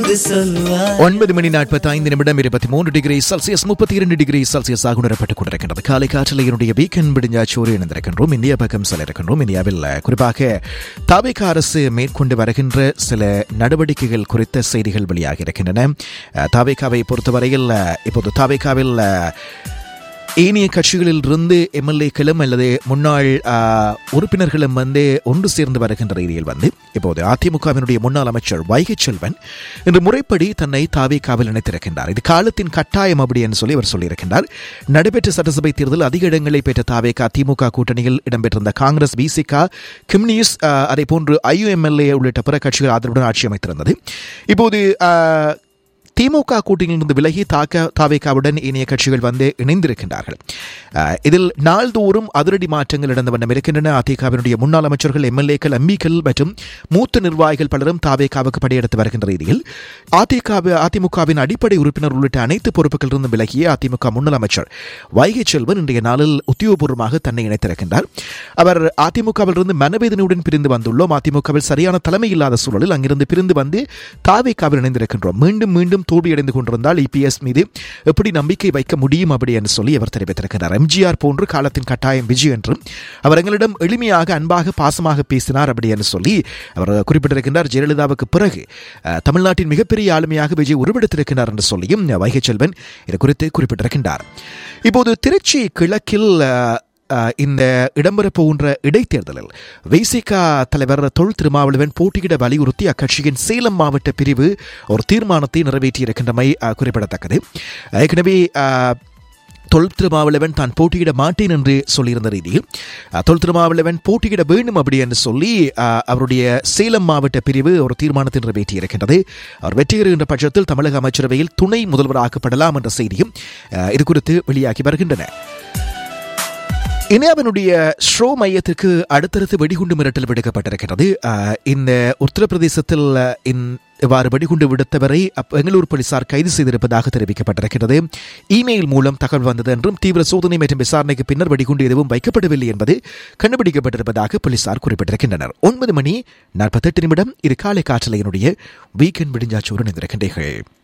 வந்து சொல்வார் ஒன்பது மணி நாற்பத்தி ஐந்து நிமிடம் இருபத்தி மூன்று டிகிரி செல்சியஸ் முப்பத்தி இரண்டு டிகிரி செல்சியஸ் ஆக உணரப்பட்டுக் கொண்டிருக்கின்றது காலை காற்றில் என்னுடைய வீக்கெண்ட் விடிஞ்சாச்சோறு இணைந்திருக்கின்றோம் இந்திய பக்கம் செல்ல இருக்கின்றோம் இந்தியாவில் குறிப்பாக தாவேக அரசு மேற்கொண்டு வருகின்ற சில நடவடிக்கைகள் குறித்த செய்திகள் வெளியாகி இருக்கின்றன அஹ், தாவேகாவை பொறுத்தவரையில் அஹ், இப்போது தாவேகாவில் அஹ், ஏனைய கட்சிகளில் இருந்து எம்எல்ஏக்களும் அல்லது முன்னாள் ஆ, உறுப்பினர்களும் வந்து ஒன்று சேர்ந்து வருகின்ற ரீதியில் வந்து இப்போது அதிமுகவினுடைய முன்னாள் அமைச்சர் வைகை செல்வன் இன்று முறைப்படி தன்னை தாவேகாவில் இணைத்திருக்கின்றார் இது காலத்தின் கட்டாயம் அப்படி என்று சொல்லி அவர் சொல்லியிருக்கின்றார் நடைபெற்ற சட்டசபை தேர்தல் அதிக இடங்களை பெற்ற தாவேகா திமுக கூட்டணியில் இடம்பெற்றிருந்த காங்கிரஸ் பிசிக கிம்னியூஸ் அதே போன்று ஐயுஎம்எல்ஏ உள்ளிட்ட பிற கட்சிகள் ஆதரவுடன் ஆட்சி அமைத்திருந்தது இப்போது ஆ, திமுக கூட்டணியிலிருந்து விலகி தாக்க தாவேகாவுடன் இணைய கட்சிகள் வந்து இணைந்திருக்கின்றார்கள் அஹ், இதில் நாள்தோறும் அதிரடி மாற்றங்கள் நடந்த வண்ணம் இருக்கின்றன அதிமுகவினுடைய முன்னாள் அமைச்சர்கள் எம்எல்ஏக்கள் எம்பிக்கள் மற்றும் மூத்த நிர்வாகிகள் பலரும் தாவேகாவுக்கு படையெடுத்து வருகின்ற ரீதியில் அதிக அதிமுகவின் அடிப்படை உறுப்பினர் உள்ளிட்ட அனைத்து பொறுப்புகளிலிருந்தும் விலகிய அதிமுக முன்னாள் அமைச்சர் வைகை செல்வன் இன்றைய நாளில் உத்தியோகபூர்வமாக தன்னை இணைத்திருக்கின்றார் அவர் அதிமுகவிலிருந்து மனவேதனையுடன் பிரிந்து வந்துள்ளோம் அதிமுகவில் சரியான தலைமை இல்லாத சூழலில் அங்கிருந்து பிரிந்து வந்து தாவேகாவில் இணைந்திருக்கின்றோம் மீண்டும் மீண்டும் தோல்வியடைந்து கொண்டிருந்தால் இபிஎஸ் மீது எப்படி நம்பிக்கை வைக்க முடியும் அப்படி என்று சொல்லி அவர் தெரிவித்திருக்கிறார் எம்ஜிஆர் போன்று காலத்தின் கட்டாயம் விஜய் என்றும் அவர் எங்களிடம் எளிமையாக அன்பாக பாசமாக பேசினார் அப்படி என்று சொல்லி அவர் குறிப்பிட்டிருக்கின்றார் ஜெயலலிதாவுக்கு பிறகு அஹ், தமிழ்நாட்டின் மிகப்பெரிய ஆளுமையாக விஜய் உருவெடுத்திருக்கிறார் என்று சொல்லியும் வைகை செல்வன் இது குறித்து குறிப்பிட்டிருக்கின்றார் இப்போது திருச்சி கிழக்கில் அஹ், அஹ், இந்த இடம்பெற போகின்ற இடைத்தேர்தலில் வைசிகா தலைவர் தொல் திருமாவளவன் போட்டியிட வலியுறுத்தி அக்கட்சியின் சேலம் மாவட்ட பிரிவு ஒரு தீர்மானத்தை நிறைவேற்றியிருக்கின்றமை அஹ், குறிப்பிடத்தக்கது ஏற்கனவே அஹ், தொல் திருமாவளவன் தான் போட்டியிட மாட்டேன் என்று சொல்லியிருந்த ரீதியில் அஹ், தொல் திருமாவளவன் போட்டியிட வேண்டும் அப்படி என்று சொல்லி அஹ், அவருடைய சேலம் மாவட்ட பிரிவு ஒரு தீர்மானத்தை நிறைவேற்றியிருக்கின்றது அவர் வெற்றி பெறுகின்ற பட்சத்தில் தமிழக அமைச்சரவையில் துணை முதல்வராக்கப்படலாம் என்ற செய்தியும் அஹ், இது குறித்து வெளியாகி வருகின்றன இந்தியாவினுடைய ஸ்ரோ மையத்திற்கு அடுத்தடுத்து வெடிகுண்டு மிரட்டல் விடுக்கப்பட்டிருக்கிறது அஹ், இந்த உத்தரப்பிரதேசத்தில் அஹ், இந்- இவ்வாறு வெடிகுண்டு விடுத்தவரை அப்- பெங்களூர் போலீசார் கைது செய்திருப்பதாக தெரிவிக்கப்பட்டிருக்கிறது இமெயில் மூலம் தகவல் வந்தது என்றும் தீவிர சோதனை மற்றும் விசாரணைக்கு பின்னர் வெடிகுண்டு எதுவும் வைக்கப்படவில்லை என்பது கண்டுபிடிக்கப்பட்டிருப்பதாக போலீசார் குறிப்பிட்டிருக்கின்றனர் ஒன்பது மணி நாற்பத்தெட்டு நிமிடம் இது காலை காற்றலையினுடைய வீக்கெண்ட் விடிஞ்சாச்சோறு நினைந்திருக்கின்றீர்கள்